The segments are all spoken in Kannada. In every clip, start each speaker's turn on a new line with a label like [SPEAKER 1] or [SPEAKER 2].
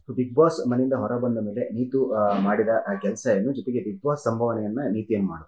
[SPEAKER 1] ಬಿಗ್ ಬಾಸ್ ಮನೆಯಿಂದ ಹೊರ ಬಂದ ಮೇಲೆ ನೀತು ಆ, ಮಾಡಿದ ಕೆಲಸ ಏನು ಜೊತೆಗೆ ಬಿಗ್ ಬಾಸ್ ಸಂಭಾವನೆಯನ್ನ ನೀತಿ ಏನ್ ಮಾಡು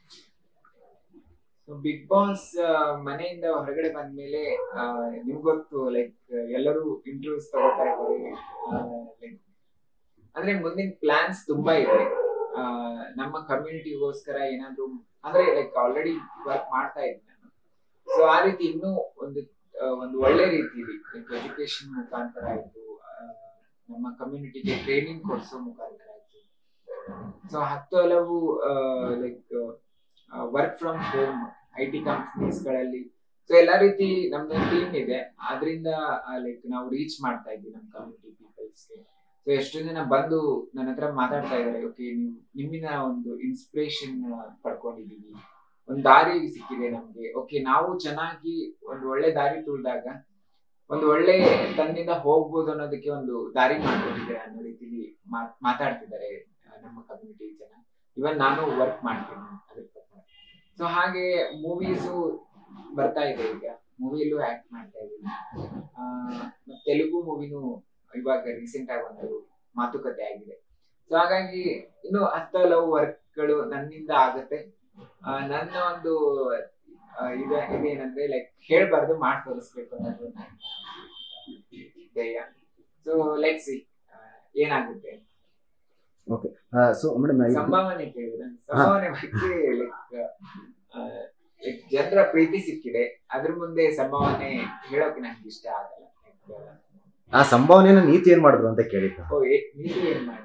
[SPEAKER 2] ಬಿಗ್ ಬಾಸ್ ಮನೆಯಿಂದ ಹೊರಗಡೆ ಬಂದ್ಮೇಲೆ ನಿಮ್ಗೆ ಗೊತ್ತು ಲೈಕ್ ಎಲ್ಲರೂ ಇಂಟರ್ವ್ಯೂಸ್ ತಗೋತಾ ಇದ್ದಾರೆ ಲೈಕ್ ಅಂದ್ರೆ ಮುಂದಿನ ಪ್ಲಾನ್ಸ್ ತುಂಬಾ ಇದೆ ಆ, ನಮ್ಮ ಕಮ್ಯುನಿಟಿಗೋಸ್ಕರ ಏನಾದ್ರು ಅಂದ್ರೆ ಲೈಕ್ ಆಲ್ರೆಡಿ ವರ್ಕ್ ಮಾಡ್ತಾ ಇದ್ದೀನಿ ನಾನು ಸೊ ಆ ರೀತಿ ಇನ್ನೂ ಒಂದು ಆ, ಒಂದು ಒಳ್ಳೆ ರೀತಿಯಲ್ಲಿ ಲೈಕ್ ಎಜುಕೇಶನ್ ಮುಖಾಂತರ ಆಯ್ತು ಆ, ನಮ್ಮ ಕಮ್ಯುನಿಟಿಗೆ ಟ್ರೈನಿಂಗ್ ಕೊಡಿಸೋ ಮುಖಾಂತರ ಆಯ್ತು ಸೊ ಹತ್ತು ಹಲವು like work from home I T ಕಂಪ್ನೀಸ್ಗಳಲ್ಲಿ ಸೊ ಎಲ್ಲಾ ರೀತಿ ನಮ್ದು ಟೀಮ್ ಇದೆ ಅದರಿಂದ ಲೈಕ್ ನಾವು ರೀಚ್ ಮಾಡ್ತಾ ಇದ್ವಿ ನಮ್ಮ ಕಮ್ಯುನಿಟಿ ಪೀಪಲ್ಸ್ಗೆ ಸೊ ಎಷ್ಟೋ ಜನ ಬಂದು ನನ್ನ ಹತ್ರ ಮಾತಾಡ್ತಾ ಇದಾರೆ ಓಕೆ ನೀವು ನಿಮ್ಮಿಂದ ಒಂದು ಇನ್ಸ್ಪಿರೇಷನ್ ಪಡ್ಕೊಂಡಿದೀವಿ ಒಂದು ದಾರಿ ಸಿಕ್ಕಿದೆ ನಮ್ಗೆ ಓಕೆ ನಾವು ಚೆನ್ನಾಗಿ ಒಂದು ಒಳ್ಳೆ ದಾರಿ ತುಳಿದಾಗ ಒಂದು ಒಳ್ಳೆ ತನ್ನಿಂದ ಹೋಗ್ಬೋದು ಅನ್ನೋದಕ್ಕೆ ಒಂದು ದಾರಿ ಮಾಡ್ಕೊಟ್ಟಿದ್ದಾರೆ ಅನ್ನೋ ರೀತಿಲಿ ಮಾತ್- ಮಾತಾಡ್ತಿದ್ದಾರೆ ಆ, ನಮ್ಮ ಕಮ್ಯುನಿಟಿ ಜನ ಇವನ್ ನಾನು ವರ್ಕ್ ಮಾಡ್ತೀನಿ ಅದ್ರ ಪ್ರಕಾರ ಸೊ ಹಾಗೆ ಮೂವೀಸು ಬರ್ತಾ ಇದೆ ಈಗ ಮೂವಿಯಲ್ಲೂ ಆಕ್ಟ್ ಮಾಡ್ತಾ ಇದ್ದೀನಿ ಆ, ಮತ್ತ್ ತೆಲುಗು ಮೂವಿನೂ ಇವಾಗ ರೀಸೆಂಟ್ ಆಗಿ ಒಂದು ಮಾತುಕತೆ ಆಗಿದೆ ಸೊ ಹಾಗಾಗಿ ಇನ್ನು ಹತ್ತು ಹಲವು ವರ್ಕ್ಗಳು ನನ್ನಿಂದ ಆಗುತ್ತೆ ಆ, ನನ್ನ ಒಂದು ಆ, ಇದು ಇದೇನಂದ್ರೆ ಲೈಕ್ ಹೇಳ್ಬಾರ್ದು ಮಾಡಿ ತೋರಿಸ್ಬೇಕು ಅನ್ನೋದು ನನ್ನ ಧ್ಯೇಯ ಸೊ ಲೈಕ್ ಸಿ ಏನಾಗುತ್ತೆ
[SPEAKER 1] ಸೊ ಮೇಡಮ್
[SPEAKER 2] ಸಂಭಾವನೆ ಕೇಳಿದ್ರೆ ಸಂಭಾವನೆ ಬಗ್ಗೆ ಲೈಕ್ ಲೈಕ್ ಜನರ ಪ್ರೀತಿ ಸಿಕ್ಕಿದೆ ಅದ್ರ ಮುಂದೆ ಸಂಭಾವನೆ ಹೇಳೋಕೆ ನಂಗೆ ಇಷ್ಟ ಆಗಲ್ಲ Like,
[SPEAKER 1] ಆ ಸಂಭಾವನೆಯನ್ನ ನೀತಿ ಏನ್ ಮಾಡಿದ್ರು ಅಂತ ಕೇಳಿದ್ದು
[SPEAKER 2] ಓ ಏ- ನೀವು ಏನ್ ಮಾಡಿ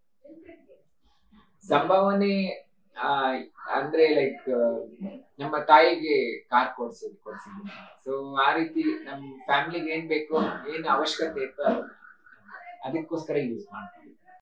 [SPEAKER 2] ಸಂಭಾವನೆ ಆ, ಅಂದ್ರೆ ಲೈಕ್ ನಮ್ಮ ತಾಯಿಗೆ ಕಾರ್ ಕೊಡ್ಸೋದು ಕೊಡ್ಸಿದ್ವಿ ಸೊ ಆ ರೀತಿ ನಮ್ಮ ಫ್ಯಾಮಿಲಿಗೆ ಏನ್ ಬೇಕೋ ಏನ್ ಅವಶ್ಯಕತೆ ಇತ್ತು ಅದು ಅದಕ್ಕೋಸ್ಕರ ಯೂಸ್ ಮಾಡ್ತೀವಿ